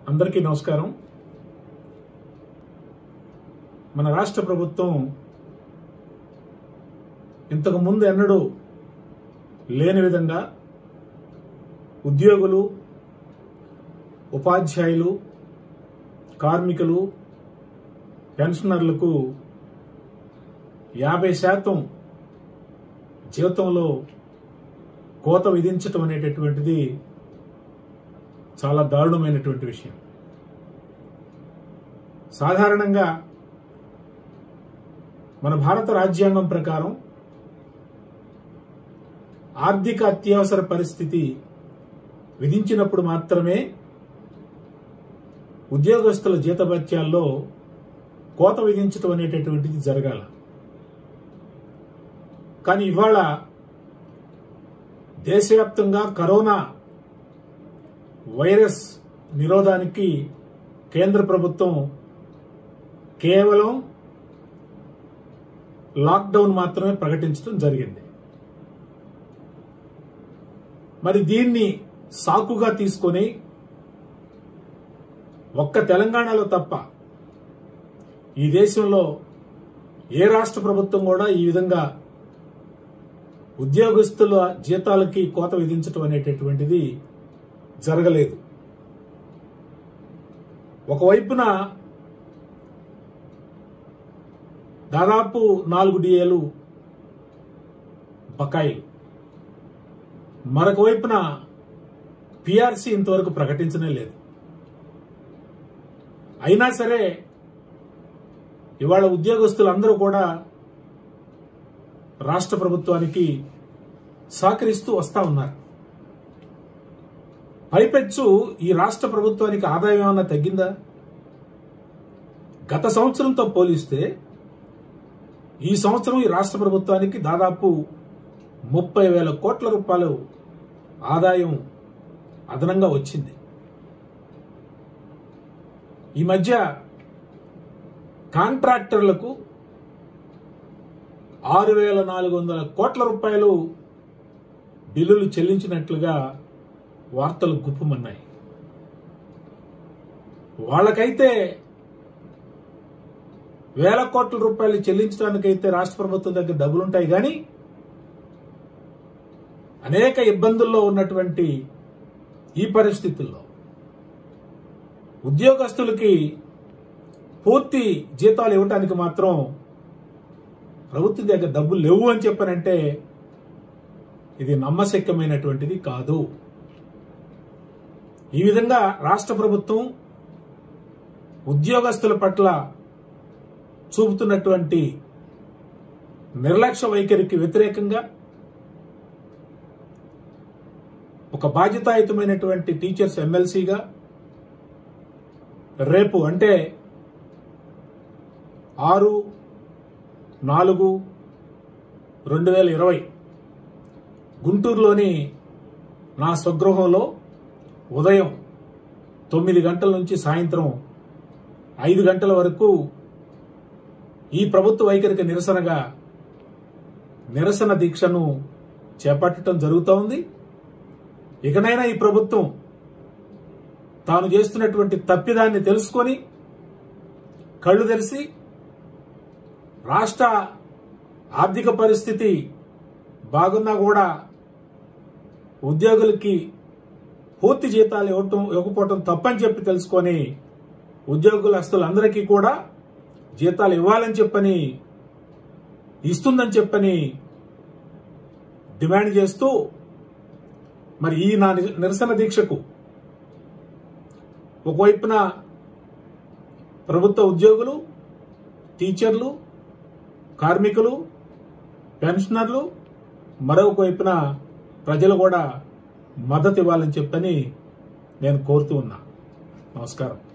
అందరికీ నమస్కారం మన రాష్ట్ర ప్రభుత్వం ఇంతకు ముందు ఎన్నడూ లేని విధంగా ఉద్యోగులు ఉపాధ్యాయులు కార్మికులు పెన్షనర్లకు యాభై శాతం జీతంలో కోత విధించటం అనేటటువంటిది చాలా దారుణమైనటువంటి విషయం సాధారణంగా మన భారత రాజ్యాంగం ప్రకారం ఆర్థిక అత్యవసర పరిస్థితి విధించినప్పుడు మాత్రమే ఉద్యోగస్తుల జీతభత్యాల్లో కోత విధించడం అనేటటువంటిది జరగాల కానీ ఇవాళ దేశవ్యాప్తంగా కరోనా వైరస్ నిరోధానికి కేంద్ర ప్రభుత్వం కేవలం లాక్డౌన్ మాత్రమే ప్రకటించడం జరిగింది మరి దీన్ని సాకుగా తీసుకొని ఒక్క తెలంగాణలో తప్ప ఈ దేశంలో ఏ రాష్ట్ర ప్రభుత్వం కూడా ఈ విధంగా ఉద్యోగస్తుల జీతాలకి కోత విధించడం అనేటటువంటిది జరగలేదు ఒకవైపున దాదాపు నాలుగు డిఏలు బకాయిలు మరొక వైపున పిఆర్సీ ఇంతవరకు ప్రకటించనే లేదు అయినా సరే ఇవాళ ఉద్యోగస్తులందరూ కూడా రాష్ట్ర ప్రభుత్వానికి సహకరిస్తూ వస్తా ఉన్నారు పైపెచ్చు ఈ రాష్ట్ర ప్రభుత్వానికి ఆదాయం ఏమన్నా తగ్గిందా గత సంవత్సరంతో పోలిస్తే ఈ సంవత్సరం ఈ రాష్ట్ర ప్రభుత్వానికి దాదాపు ముప్పై వేల కోట్ల రూపాయలు ఆదాయం అదనంగా వచ్చింది ఈ మధ్య కాంట్రాక్టర్లకు ఆరు వేల నాలుగు వందల కోట్ల రూపాయలు బిల్లులు చెల్లించినట్లుగా వార్తలు గుప్పమన్నాయి వాళ్ళకైతే వేల కోట్ల రూపాయలు చెల్లించడానికైతే రాష్ట్ర ప్రభుత్వం దగ్గర డబ్బులుంటాయి కానీ అనేక ఇబ్బందుల్లో ఉన్నటువంటి ఈ పరిస్థితుల్లో ఉద్యోగస్తులకి పూర్తి జీతాలు ఇవ్వటానికి మాత్రం ప్రభుత్వం దగ్గర డబ్బులు లేవు అని చెప్పనంటే ఇది నమ్మశక్యమైనటువంటిది కాదు ఈ విధంగా రాష్ట్ర ప్రభుత్వం ఉద్యోగస్తుల పట్ల చూపుతున్నటువంటి నిర్లక్ష్య వైఖరికి వ్యతిరేకంగా ఒక బాధ్యతాయుతమైనటువంటి టీచర్స్ ఎమ్మెల్సీగా రేపు అంటే ఆరు నాలుగు రెండు వేల ఇరవై గుంటూరులోని నా స్వగృహంలో ఉదయం తొమ్మిది గంటల నుంచి సాయంత్రం ఐదు గంటల వరకు ఈ ప్రభుత్వ వైఖరికి నిరసనగా నిరసన దీక్షను చేపట్టడం జరుగుతోంది ఇకనైనా ఈ ప్రభుత్వం తాను చేస్తున్నటువంటి తప్పిదాన్ని తెలుసుకొని కళ్ళు తెరిచి రాష్ట్ర ఆర్థిక పరిస్థితి బాగున్నా కూడా ఉద్యోగులకి పూర్తి జీతాలు ఇవ్వటం ఇవ్వకపోవటం తప్పని చెప్పి తెలుసుకొని ఉద్యోగులస్తులందరికీ కూడా జీతాలు ఇవ్వాలని చెప్పని ఇస్తుందని చెప్పని డిమాండ్ చేస్తూ మరి ఈ నా నిరసన దీక్షకు ఒకవైపున ప్రభుత్వ ఉద్యోగులు టీచర్లు కార్మికులు పెన్షనర్లు మరొక వైపున ప్రజలు కూడా మద్దతు ఇవ్వాలని చెప్పని నేను కోరుతూ ఉన్నా నమస్కారం